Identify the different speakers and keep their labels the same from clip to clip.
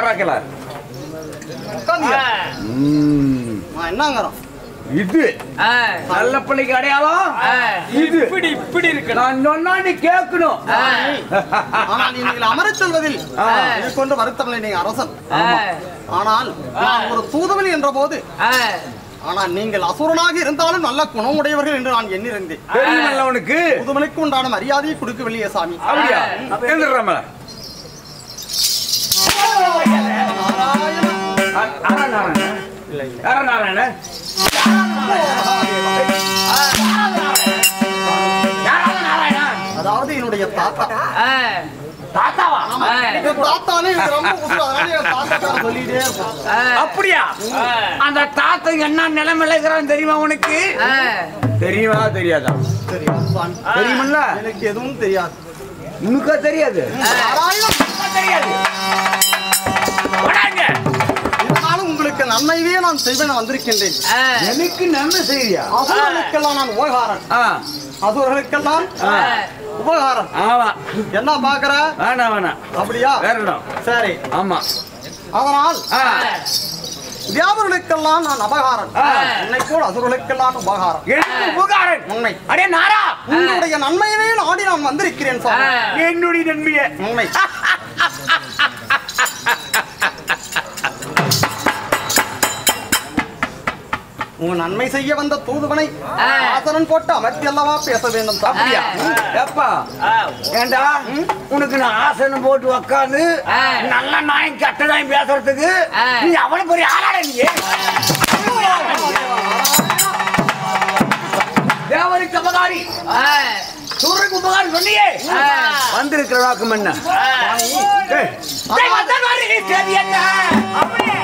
Speaker 1: உட்காராக்கல
Speaker 2: உட்காந்தியா
Speaker 1: ம்,
Speaker 2: நான் என்னங்கிறோம்
Speaker 1: இது
Speaker 3: ஆ,
Speaker 1: நல்ல பிள்ளைக்கு அடையாளம்
Speaker 3: ஆ,
Speaker 1: இது
Speaker 3: இப்படி இப்படி இருக்கு
Speaker 1: நான் சொன்னா நீ கேட்கணும்
Speaker 2: ஆனால் நீங்கள் அமரச் செல்வதில்
Speaker 1: ஆ.
Speaker 2: கொண்டு வருத்தமில்லை நீங்க அரசன்
Speaker 3: ஆ,
Speaker 2: ஆனால் நான் ஒரு தூதுவன் என்ற போது
Speaker 3: ஆ,
Speaker 2: ஆனால் நீங்கள் அசுரனாக இருந்தாலும் நல்ல குணமுடையவர்கள் என்று நான் எண்ணிருந்தேன்
Speaker 1: தெரியுமல்ல உனக்கு
Speaker 2: புதுமலைக்கு உண்டான மரியாதையை கொடுக்கவில்லையே சாமி
Speaker 1: அப்படியா
Speaker 3: ஆ.
Speaker 1: எழுந்துடுறாமல
Speaker 2: அதாவது என்னுடைய தாத்தா
Speaker 3: ஆ,
Speaker 1: தாத்தாவா
Speaker 3: ஆ,
Speaker 2: எங்க தாத்தானே எனக்கு ரொம்ப உசுரு, அதனால என் தாத்தா சொல்லிட்டே இருப்போம்
Speaker 3: ஆ,
Speaker 1: அப்படியா
Speaker 3: ஆ.
Speaker 1: அந்த தாத்தா என்ன நிலைமையில இருக்கிறான் தெரியுமா உனக்கு
Speaker 3: ஆ,
Speaker 1: தெரியுமா தெரியாதா
Speaker 2: தெரியாது சுவாமி
Speaker 1: தெரியுமில்ல
Speaker 2: எனக்கு எதுவும் தெரியாது
Speaker 1: உனக்கா தெரியாது
Speaker 2: நாராயணம்
Speaker 1: தெரியாது வராங்க.
Speaker 2: இருந்தாலும் உங்களுக்கு நன்மையே நான் செய்வேன் வந்திருக்கின்றேன்
Speaker 3: ஆ,
Speaker 1: எனக்கு நன்மை செய்தியா
Speaker 2: அசுரர்களுக்கெல்லாம் நான் உபகாரன்
Speaker 1: ஆ
Speaker 2: அசுரர்களுக்கெல்லாம்
Speaker 3: ஆ,
Speaker 2: உபகாரம்
Speaker 1: ஆமா
Speaker 2: என்ன பாக்குற
Speaker 1: வேணாம் வேணாம்
Speaker 2: அப்படியா
Speaker 1: வேற இடம்
Speaker 2: சரி
Speaker 1: ஆமா
Speaker 2: அதனால்
Speaker 1: ஆ
Speaker 2: வியாபாரிகளுக்கெல்லாம் நான் அபகாரம்
Speaker 1: ஆ.
Speaker 2: என்னை போல் அசுரர்களுக்கெல்லாம் உபகாரம்
Speaker 1: எனக்கு உபகாரன்
Speaker 2: உண்மை
Speaker 1: அடே நாரா
Speaker 2: உங்களுடைய நன்மையவே நாடி நான் வந்திருக்கிறேன்
Speaker 3: ஆ,
Speaker 2: சுவாமி
Speaker 1: என்னுடைய நன்மையை
Speaker 2: உண்மை உங்க நன்மை செய்ய வந்த தூதுவனை
Speaker 3: ஆ.
Speaker 2: ஆசனம் போட்டு அமர்த்தி அல்லவா பேச வேண்டும் சாமி.
Speaker 1: அப்படியா ஏப்பா ஏண்டா உனக்கு நான் ஆசனம் போட்டு உக்காந்து
Speaker 3: ஆ.
Speaker 1: நல்ல நாயம் கெட்ட நாயம் பேசுறதுக்கு
Speaker 3: ஆ.
Speaker 1: நீ அவ்வளவு பெரிய ஆளாட நீ தேவனுக்கு உபகாரி
Speaker 3: ஆ,
Speaker 1: சூரனுக்கு உபகாரி சொன்னியே
Speaker 3: ஆ.
Speaker 1: வந்திருக்கிற வாக்கம் என்ன ஏய், டேய், வந்த மாதிரி நீ தேதி என்ன அப்படியே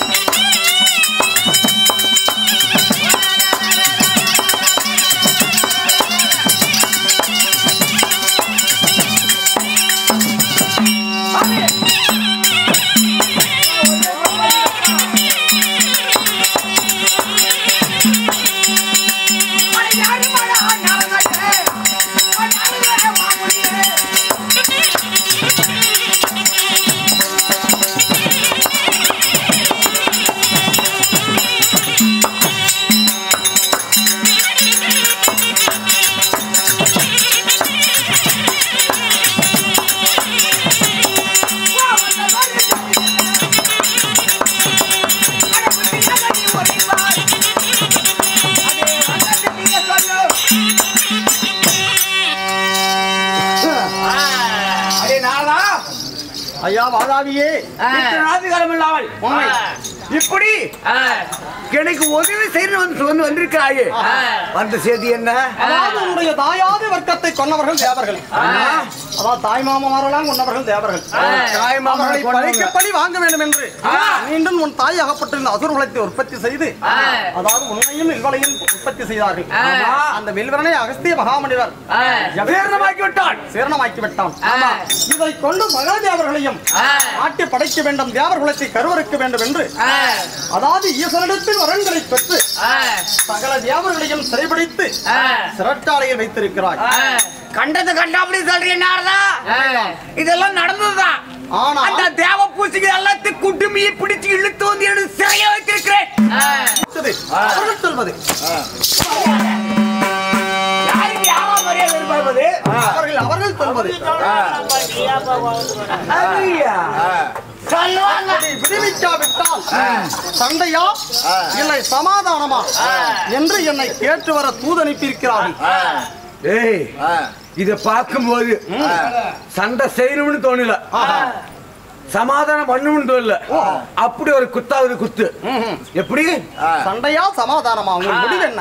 Speaker 1: அடே நாளா
Speaker 2: ஐயா வாதாவியே
Speaker 3: ஆ,
Speaker 1: இத்தனை நாட்டுக்காலம் இல்லாமல்
Speaker 2: உண்மை
Speaker 1: இப்படி
Speaker 3: ஆ,
Speaker 1: எனக்கு உதவி செய்யணும் வந்து வந்து வந்திருக்கிறாயே
Speaker 3: ஆ.
Speaker 1: வந்த செய்தி என்ன
Speaker 2: அதாவது உன்னுடைய தாயாதி வர்க்கத்தை கொன்னவர்கள் தேவர்கள்
Speaker 1: ஆ.
Speaker 2: அதாவது தாய் மாமமாரெல்லாம் கொன்னவர்கள் தேவர்கள்
Speaker 1: தாய் மாமனை
Speaker 2: அவர்களை
Speaker 1: கொன்னவங்க.
Speaker 2: பழிக்கப்படி வாங்க வேண்டும் என்று
Speaker 1: ஆ.
Speaker 2: மீண்டும் உன் தாய் அகப்பட்டிருந்த அசுரகுலத்தை உற்பத்தி செய்து
Speaker 3: ஆ.
Speaker 2: அதாவது உன்னையும் வில்வலையும் உற்பத்தி செய்தார்கள்
Speaker 3: ஆ.
Speaker 2: ஆமா. அந்த வில்வரனை அகஸ்திய மகாமனிவர்
Speaker 3: ஆ,
Speaker 1: வீரமாக்கி விட்டான்
Speaker 2: சேரணமாக்கி விட்டான்
Speaker 3: ஆமா.
Speaker 2: இதை கொண்டு மகாதேவர்களையும்
Speaker 3: ஆ.
Speaker 2: ஆட்டி படைக்க வேண்டும் தேவர் குலத்தை கருவறுக்க வேண்டும் என்று
Speaker 3: ஆ,
Speaker 2: அதாவது ஈஸ்வரனிடத்தில் வரன்களை பெற்று
Speaker 3: ஆ,
Speaker 2: சகல தேவர்களையும் சிறைபிடித்து
Speaker 3: ஆ,
Speaker 2: சிறட்டாலையில் வைத்திருக்கிறாய்
Speaker 3: ஆ,
Speaker 1: கண்டது கண்டாப்படி சொல்றீங்க நாரதா
Speaker 3: ஆ.
Speaker 1: இதெல்லாம் நடந்ததுதான்
Speaker 2: ஆனா
Speaker 1: அந்த தேவ பூசிக்கு எல்லாத்தையும் குட்டுமியை பிடிச்சு இழுத்து வந்து எனக்கு சிறைய வைத்திருக்கிறேன்
Speaker 3: ஆ,
Speaker 2: அடுத்தது, அவர்கள் சொல்வது
Speaker 1: யாருக்கு யாவா மரியாதை எதிர்பார்ப்பது
Speaker 2: அவர்கள் அவர்கள் சொல்வது
Speaker 1: ஐயா. சொல்லுவாங்க
Speaker 2: அப்படி விடுவிக்காவிட்டால் சண்டையா இல்லை சமாதானமா என்று என்னை கேட்டு வர தூது அனுப்பியிருக்கிறார்கள்
Speaker 1: ஏய் இத பார்க்கும்போது சண்டை செய்யணும்னு தோணல சமாதானம் பண்ணணும்னு தோணல அப்படி ஒரு குத்தாவது குத்து எப்படி
Speaker 2: சண்டையா சமாதானமா உங்க முடிவு என்ன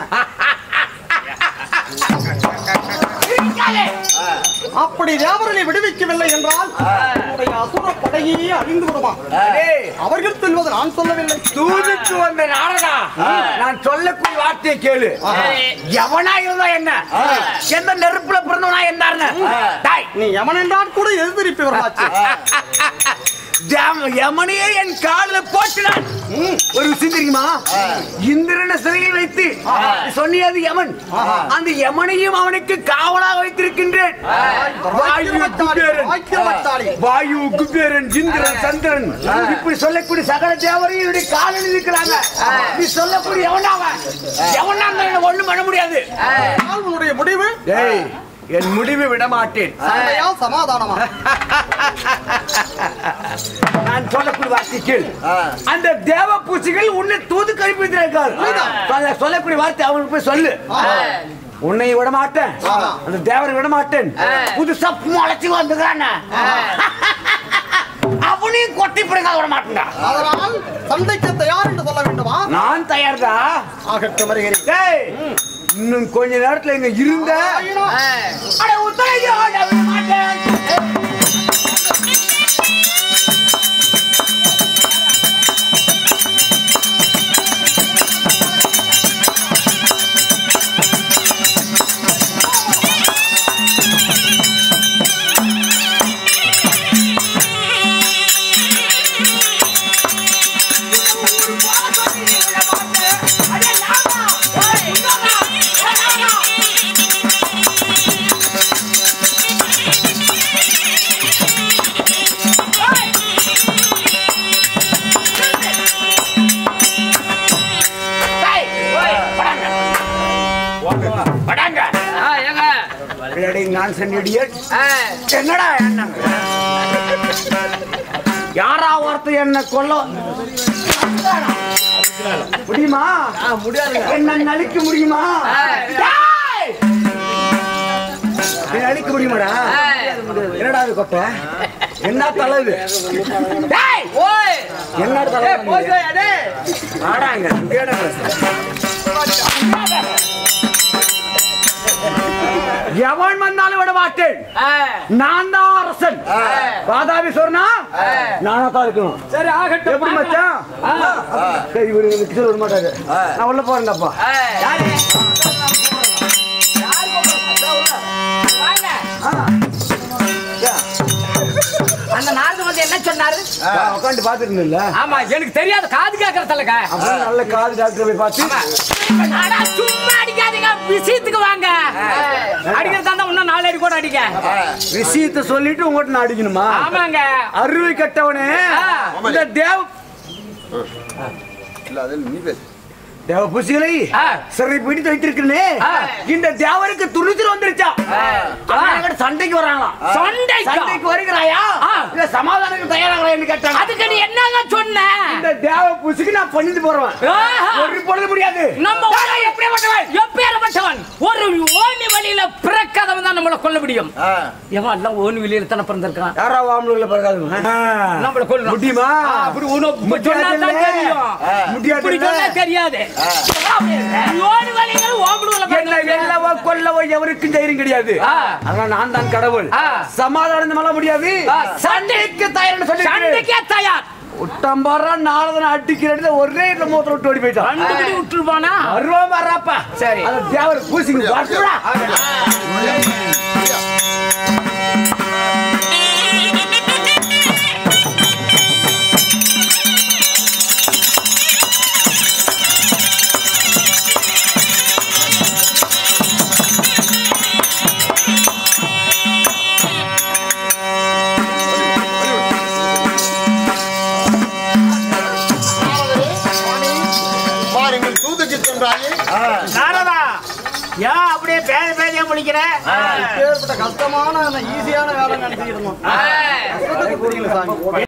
Speaker 2: அப்படி தேவர்களை விடுவிக்கவில்லை என்றால் உன்னுடைய அசுர படையே அழிந்து விடுமா
Speaker 1: டேய்,
Speaker 2: அவர்கள் சொல்வது நான் சொல்லவில்லை
Speaker 1: தூதுக்கு வந்த நாரதா நான் சொல்லக்கூடிய வார்த்தையை கேளு எவனா இருந்தா என்ன எந்த நெருப்புல பிறந்தவனா இருந்தாருன்னு டாய்
Speaker 2: நீ எவன் என்றால் கூட எதிர்த்திருப்பவர்களாச்சு
Speaker 1: தேவ- யமனையே என் காலில் போட்டினான் ஒரு விஷயம் தெரியுமா இந்திரனை சிறையில் வைத்து சொன்னியது யமன் அந்த யமனையும் அவனுக்கு காவலாக வைத்திருக்கின்றேன் வாயு குபேரன்
Speaker 2: வாக்கியவட்டாளி.
Speaker 1: வாயு குபேரன் இந்திரன் சந்திரன் இப்படி சொல்லக்கூடிய சகல தேவரையும் என்னுடைய காலில் இருக்கிறாங்க நீ சொல்லக்கூடிய எவனாவன் எவனா ஒண்ணும் பண்ண முடியாது
Speaker 2: ஆனால் உன்னுடைய முடிவு
Speaker 1: டேய் என் முடிவை விட மாட்டேன்
Speaker 2: சண்டையா சமாதானமா
Speaker 1: நான் சொல்லக்கூடிய வார்த்தை கேள் அந்த தேவ பூச்சிகள் உன்னை தூது கழிப்பித்திருக்கார் சொல்லக்கூடிய வார்த்தை அவனுக்கு போய் சொல்லு உன்னை விட மாட்டேன்
Speaker 2: ஆமா.
Speaker 1: அந்த தேவரை விட மாட்டேன் புதுசா முளைச்சு வந்துக்கிறான அவனையும் கொட்டி பிடிக்க விட மாட்டேன்டா
Speaker 2: அதனால் சண்டைக்கு தயார் என்று சொல்ல வேண்டுமா
Speaker 1: நான் தயார்தா
Speaker 2: ஆகட்டும் வருகிறேன்
Speaker 1: டேய் இன்னும் கொஞ்ச நேரத்துல இங்க இருந்த அட உத்தரவு விட மாட்டேன் படாங்க பின்னாடி நான் சென்னிடியட் என்னடா என்ன யாரா ஒருத்தர் என்ன கொல்ல முடியுமா முடியாது என்ன நலிக்க முடியுமா டேய்! என்னை அழிக்க முடியுமாடா என்னடா அது கொட்டை என்ன தலை இது டேய்! என்ன தலை வாடாங்க இங்கேடா எவன் வந்தாலும் விட மாட்டேன் நான் தான் அரசன் வாதாபி சொன்னா நானா தான் இருக்கணும்
Speaker 3: சரி ஆகட்டும்
Speaker 1: எப்படி மச்சான் சரி இவரு கிட்ட விட மாட்டாரு நான் உள்ள போறேன்டாப்பா
Speaker 3: அந்த நாரது வந்து என்ன சொன்னாரு
Speaker 1: உட்காந்து பாத்துட்டு இருந்தேன்ல
Speaker 3: ஆமா எனக்கு தெரியாது காது கேட்கறதுலங்க
Speaker 1: அப்புறம் நல்ல காது டாக்டர் போய் பார்த்து
Speaker 3: ஆனா சும்மா அடிக்காதீங்க விஷயத்துக்கு வாங்க அடிக்கிறதா இருந்தா இன்னும் நாலு அடி கூட அடிக்க
Speaker 1: விஷயத்தை சொல்லிட்டு உங்ககிட்ட நான் அடிக்கணுமா
Speaker 3: ஆமாங்க
Speaker 1: அருவை கட்டவனே
Speaker 3: ஆ.
Speaker 1: இந்த தேவ
Speaker 4: இல்ல அது நீ பேசு
Speaker 1: தேவ புசிகளை
Speaker 3: ஆ.
Speaker 1: சிறை பிடித்து வைத்திருக்கிறே
Speaker 3: ஆ.
Speaker 1: இந்த தேவருக்கு துணிச்சல் வந்துருச்சா அதனால சண்டைக்கு வராங்களாம்
Speaker 3: சண்டைக்கா?
Speaker 1: சண்டைக்கு வருகிறாயா
Speaker 3: ஆ.
Speaker 1: இல்ல சமாதானத்துக்கு தயாராகலாம்னு கேட்டாங்க
Speaker 3: அதுக்கு நீ என்னங்க சொன்ன
Speaker 1: இந்த தேவ புசிக்கு நான் பண்ணிட்டு போறவன்
Speaker 3: ஆஹா.
Speaker 1: ஒரு பொழுது முடியாது
Speaker 3: நம்ம
Speaker 1: நான் எப்படியாப்பட்டவன்
Speaker 3: எப்பேற்பட்டவன் ஒரு ஓனி வழியில பிறக்காதவன் தான் நம்மளை கொல்ல முடியும்
Speaker 4: ஆ.
Speaker 3: எவன் எல்லாம் ஓனி வழியில தானே பிறந்திருக்கான்
Speaker 1: யாரா வாமலுக்குள்ள பிறகாது
Speaker 3: நம்மள கொல்லணும்.
Speaker 1: முடியுமா
Speaker 3: ஆ, அப்படி உனக்கு இப்ப சொன்னா தான்
Speaker 1: முடியாதுல்ல?
Speaker 3: தெரியும்.
Speaker 1: ஆ. முடியாது
Speaker 3: இப்படி சொன்னா தெரியாது ஓனி வழியில ஓம்புடுவல
Speaker 1: என்ன வெல்லவோ கொல்லவோ எவருக்கும் தைரியம் கிடையாது
Speaker 3: ஆ.
Speaker 1: ஆனா நான் தான் கடவுள்
Speaker 3: ஆ.
Speaker 1: சமாதானம் பண்ண முடியாது
Speaker 3: ஆ.
Speaker 1: சண்டைக்கு தயார்னு சொல்லி
Speaker 3: சண்டைக்கே தயார்
Speaker 1: உட்டம்பரா நாரதனை அடிக்கிற இடத்துல ஒரே இடத்துல மூத்திர விட்டு ஓடி போயிட்டான்
Speaker 3: கண்டுபிடி விட்டுருவானா
Speaker 1: வருவோம் வர்றாப்பா
Speaker 3: சரி.
Speaker 1: அந்த தேவர் பூசிங்க வரட்டுடா.
Speaker 4: பாருங்கள் தூதுக்கு சென்றாயே
Speaker 1: நாரதா ஏன் அப்படியே பேத பேதையா முடிக்கிற
Speaker 2: ஏற்பட்ட கஷ்டமான ஈஸியான வேலை நினைச்சிட்டு இருந்தோம் கஷ்டத்துக்கு புரியல சாமி